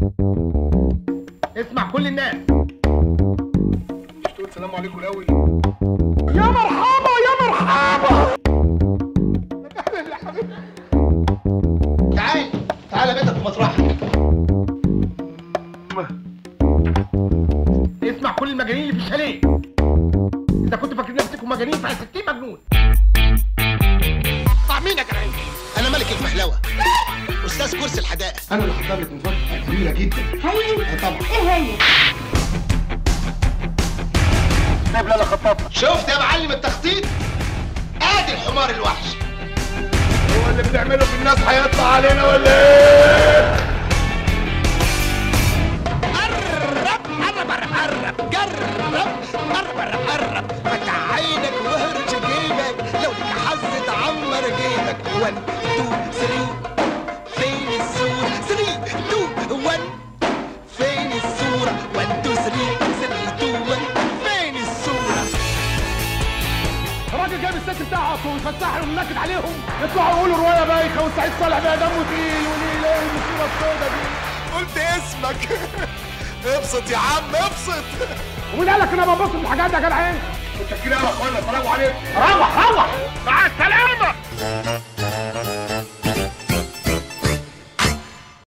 اسمع كل الناس مش تقول سلام عليكم الاول يا مرحبا يا مرحبا تعال تعال بيتك في مطرحك اسمع كل المجانين اللي في الشاليه انت كنت فاكر نفسكم مجانين فانا 60 مجنون طع مين يا جدعان انا ملك الفهلوه استاذ كرسي الحدائق انا اللي هحضر لك مفاجاه كبيره جدا هي طبعا ايه هي سيب انا خططها شفت يا معلم التخطيط ادي الحمار الوحش هو اللي بنعمله في الناس هيطلع علينا ولا ايه قرب قرب قرب قرب قرب قرب قرب قرب فتح عينك واهرج جيبك لو لك حظ تعمر جيبك 1 2 3 فين الصورة 3 2 1 فين الصورة 1 2 3 3 2 1 فين الصورة الراجل جايب الست بتاعه ويفتحهم ومنكد عليهم يطلعوا يقولوا روايه بايخه وسعيد صالح بقى دمه تقيل وليه ايه المصيبه السوداء دي قلت اسمك ابسط يا عم ابسط ومين قال لك انا ببص في الحاجات دي يا جدعان؟ متشكرين قوي يا اخوانا سلام عليكم روح روح مع السلامه